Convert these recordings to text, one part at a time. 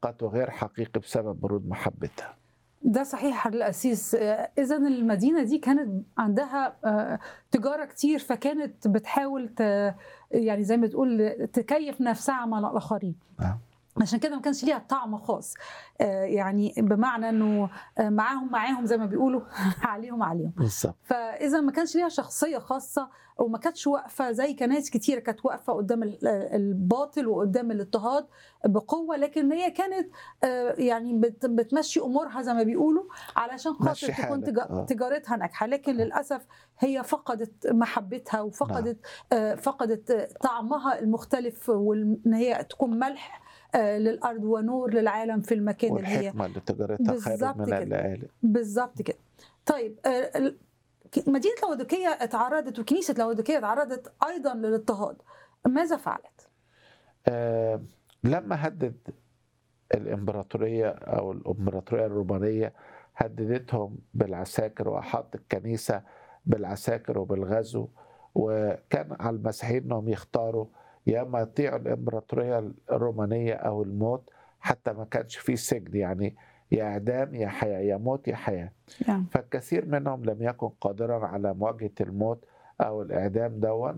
مؤقت وغير حقيقي بسبب برود محبتها ده صحيح الأسيس إذا المدينة دي كانت عندها آه، تجارة كتير فكانت بتحاول ت... يعني زي ما تقول تكيف نفسها مع الآخرين نعم. عشان كده ما كانش ليها طعم خاص آه، يعني بمعنى انه آه، معاهم معاهم زي ما بيقولوا عليهم عليهم بالظبط فاذا ما كانش ليها شخصيه خاصه وما كانتش واقفه زي كناس كتيره كانت واقفه قدام ال- الباطل وقدام الاضطهاد بقوه لكن هي كانت آه، يعني بت- بتمشي امورها زي ما بيقولوا علشان خاطر مشي تكون حالك، تجا- آه. تجارتها ناجحه لكن للاسف هي فقدت محبتها وفقدت آه، فقدت آه، طعمها المختلف وان هي تكون ملح آه، للارض ونور للعالم في المكان اللي هي والحكمة اللي تجارتها خير بالظبط من كده. اللآلئ بالظبط كده طيب آه، ال- ك- مدينه لودوكيه اتعرضت وكنيسه لودوكيه اتعرضت ايضا للاضطهاد ماذا فعلت؟ آه، لما هدد الإمبراطورية أو الإمبراطورية الرومانية هددتهم بالعساكر وأحاط الكنيسة بالعساكر وبالغزو وكان على المسيحيين أنهم يختاروا يا إما يطيعوا الإمبراطورية الرومانية أو الموت حتى ما كانش فيه سجن يعني يا إعدام يا حياة يا موت يا حياة يعني فالكثير منهم لم يكن قادرا على مواجهة الموت أو الإعدام دون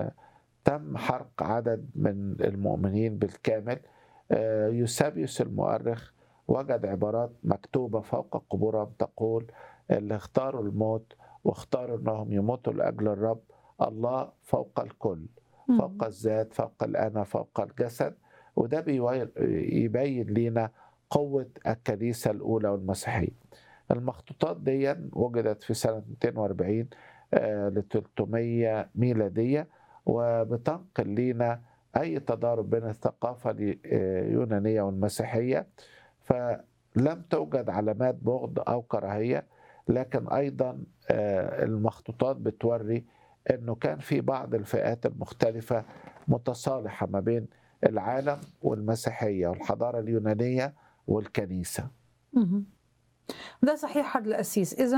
وتم حرق عدد من المؤمنين بالكامل آه، يوسابيوس المؤرخ وجد عبارات مكتوبة فوق قبورهم تقول اللي اختاروا الموت واختاروا أنهم يموتوا لأجل الرب الله فوق الكل فوق الذات فوق الأنا فوق الجسد وده بيوي- يبين لنا قوة الكنيسة الأولى والمسيحية المخطوطات دي وجدت في سنة 240 ل 300 ميلادية وبتنقل لنا أي تضارب بين الثقافة اليونانية والمسيحية فلم توجد علامات بغض أو كراهية لكن أيضا آه، المخطوطات بتوري أنه كان في بعض الفئات المختلفة متصالحة ما بين العالم والمسيحية والحضارة اليونانية والكنيسة مهم. ده صحيح حد الأسيس إذا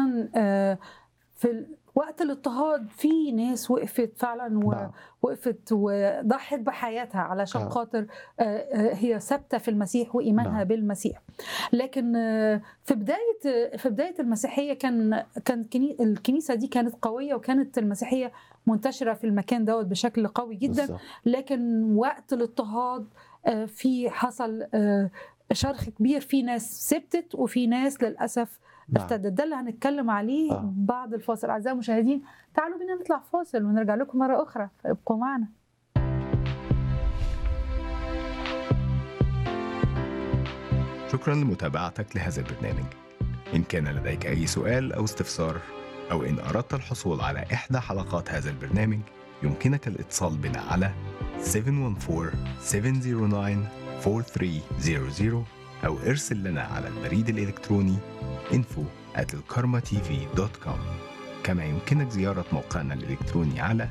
في ال- وقت الاضطهاد في ناس وقفت فعلا نعم. ووقفت وضحت بحياتها علشان آه. خاطر آه، آه، هي ثابته في المسيح وايمانها نعم. بالمسيح لكن آه، في بدايه في بدايه المسيحيه كان كان كني- الكنيسه دي كانت قويه وكانت المسيحيه منتشره في المكان دوت بشكل قوي جدا بالظبط. لكن وقت الاضطهاد آه، في حصل آه، شرخ كبير في ناس سبتت وفي ناس للاسف نعم. ارتدت ده اللي هنتكلم عليه آه. بعد الفاصل اعزائي المشاهدين تعالوا بينا نطلع فاصل ونرجع لكم مره اخرى فابقوا معنا شكرا لمتابعتك لهذا البرنامج إن كان لديك أي سؤال أو استفسار أو إن أردت الحصول على إحدى حلقات هذا البرنامج يمكنك الاتصال بنا على 714-709-4300 أو ارسل لنا على البريد الإلكتروني info at الكارما-tv.com كما يمكنك زيارة موقعنا الإلكتروني على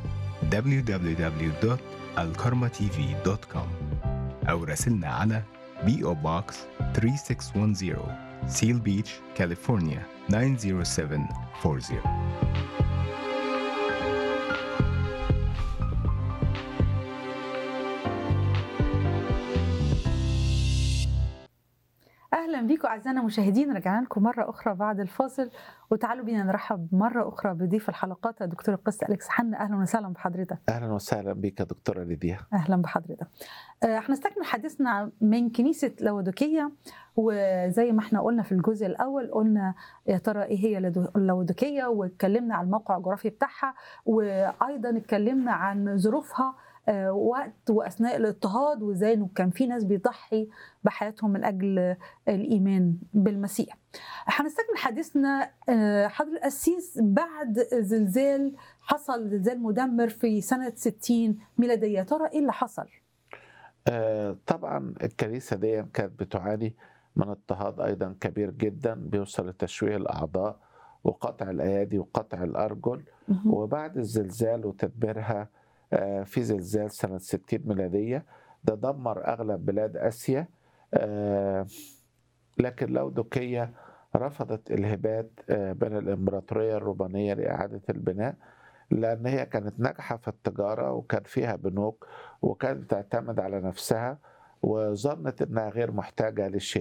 www.alkarmatv.com أو راسلنا على PO Box 3610 Seal Beach, California 90740 اهلا بيكم اعزائنا المشاهدين رجعنا لكم مره اخرى بعد الفاصل وتعالوا بينا نرحب مره اخرى بضيف الحلقات الدكتور القس اليكس حنا اهلا وسهلا بحضرتك أهلا وسهلا بك يا دكتورة ليديا اهلا بحضرتك آه، هنستكمل حديثنا من كنيسه لودوكيه وزي ما احنا قلنا في الجزء الاول قلنا يا ترى ايه هي لدو- لودوكيه واتكلمنا عن الموقع الجغرافي بتاعها وايضا اتكلمنا عن ظروفها آه، وقت واثناء الاضطهاد وازاي انه كان في ناس بيضحي بحياتهم من اجل الايمان بالمسيح. هنستكمل حديثنا آه، حضر القسيس بعد زلزال حصل زلزال مدمر في سنه 60 ميلاديه، يا ترى ايه اللي حصل؟ آه، طبعا الكنيسة دي كانت بتعاني من اضطهاد أيضا كبير جدا بيوصل لتشويه الأعضاء وقطع الأيادي وقطع الأرجل مهم. وبعد الزلزال وتدميرها آه، في زلزال سنة 60 ميلادية ده دمر أغلب بلاد آسيا آه، لكن لودوكية رفضت الهبات آه، من الإمبراطورية الرومانية لإعادة البناء لأن هي كانت ناجحة في التجارة وكان فيها بنوك وكانت تعتمد على نفسها وظنت انها غير محتاجه لشيء